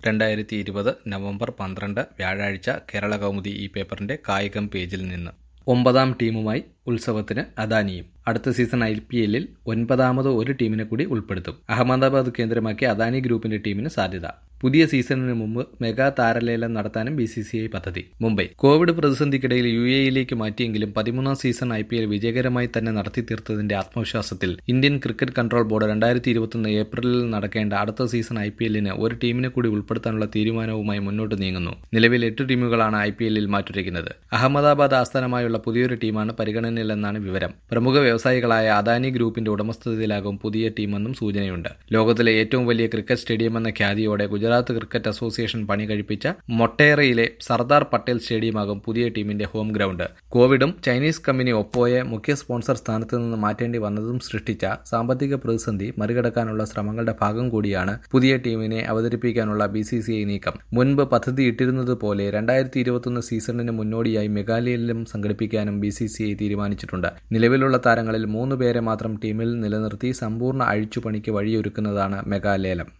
രണ്ടായിരത്തി ഇരുപത് നവംബർ പന്ത്രണ്ട് വ്യാഴാഴ്ച കേരള കൗമുദി ഈ പേപ്പറിന്റെ കായികം പേജിൽ നിന്ന് ഒമ്പതാം ടീമുമായി ഉത്സവത്തിന് അദാനിയും അടുത്ത സീസൺ ഐ പി എല്ലിൽ ഒൻപതാമത് ഒരു ടീമിനെ കൂടി ഉൾപ്പെടുത്തും അഹമ്മദാബാദ് കേന്ദ്രമാക്കി അദാനി ഗ്രൂപ്പിന്റെ ടീമിന് സാധ്യത പുതിയ സീസണിന് മുമ്പ് മെഗാ താരലേലം നടത്താനും ബി സി സി ഐ പദ്ധതി മുംബൈ കോവിഡ് പ്രതിസന്ധിക്കിടയിൽ യു എയിലേക്ക് മാറ്റിയെങ്കിലും പതിമൂന്നാം സീസൺ ഐ പി എൽ വിജയകരമായി തന്നെ നടത്തി തീർത്തതിന്റെ ആത്മവിശ്വാസത്തിൽ ഇന്ത്യൻ ക്രിക്കറ്റ് കൺട്രോൾ ബോർഡ് രണ്ടായിരത്തി ഇരുപത്തൊന്ന് ഏപ്രിലിൽ നടക്കേണ്ട അടുത്ത സീസൺ ഐ പി എല്ലിന് ഒരു ടീമിനെ കൂടി ഉൾപ്പെടുത്താനുള്ള തീരുമാനവുമായി മുന്നോട്ട് നീങ്ങുന്നു നിലവിൽ എട്ട് ടീമുകളാണ് ഐ പി എല്ലിൽ മാറ്റുരയ്ക്കുന്നത് അഹമ്മദാബാദ് ആസ്ഥാനമായുള്ള പുതിയൊരു ടീമാണ് പരിഗണനയിലെന്നാണ് വിവരം പ്രമുഖ വ്യവസായികളായ അദാനി ഗ്രൂപ്പിന്റെ ഉടമസ്ഥതയിലാകും പുതിയ ടീമെന്നും സൂചനയുണ്ട് ലോകത്തിലെ ഏറ്റവും വലിയ ക്രിക്കറ്റ് സ്റ്റേഡിയം എന്ന ഖ്യാതിയോടെ ഗുജറാത്ത് ക്രിക്കറ്റ് അസോസിയേഷൻ പണി കഴിപ്പിച്ച മൊട്ടേറയിലെ സർദാർ പട്ടേൽ സ്റ്റേഡിയമാകും പുതിയ ടീമിന്റെ ഹോം ഗ്രൗണ്ട് കോവിഡും ചൈനീസ് കമ്പനി ഒപ്പോയെ മുഖ്യ സ്പോൺസർ സ്ഥാനത്ത് നിന്ന് മാറ്റേണ്ടി വന്നതും സൃഷ്ടിച്ച സാമ്പത്തിക പ്രതിസന്ധി മറികടക്കാനുള്ള ശ്രമങ്ങളുടെ ഭാഗം കൂടിയാണ് പുതിയ ടീമിനെ അവതരിപ്പിക്കാനുള്ള ബി സി സി ഐ നീക്കം മുൻപ് പദ്ധതി ഇട്ടിരുന്നതുപോലെ രണ്ടായിരത്തി ഇരുപത്തൊന്ന് സീസണിന് മുന്നോടിയായി മെഗാലയയിലും സംഘടിപ്പിക്കാനും ബി സി സി ഐ തീരുമാനിച്ചിട്ടുണ്ട് നിലവിലുള്ള താരങ്ങളിൽ മൂന്ന് പേരെ മാത്രം ടീമിൽ നിലനിർത്തി സമ്പൂർണ്ണ അഴിച്ചുപണിക്ക് വഴിയൊരുക്കുന്നതാണ് മെഗാലേലം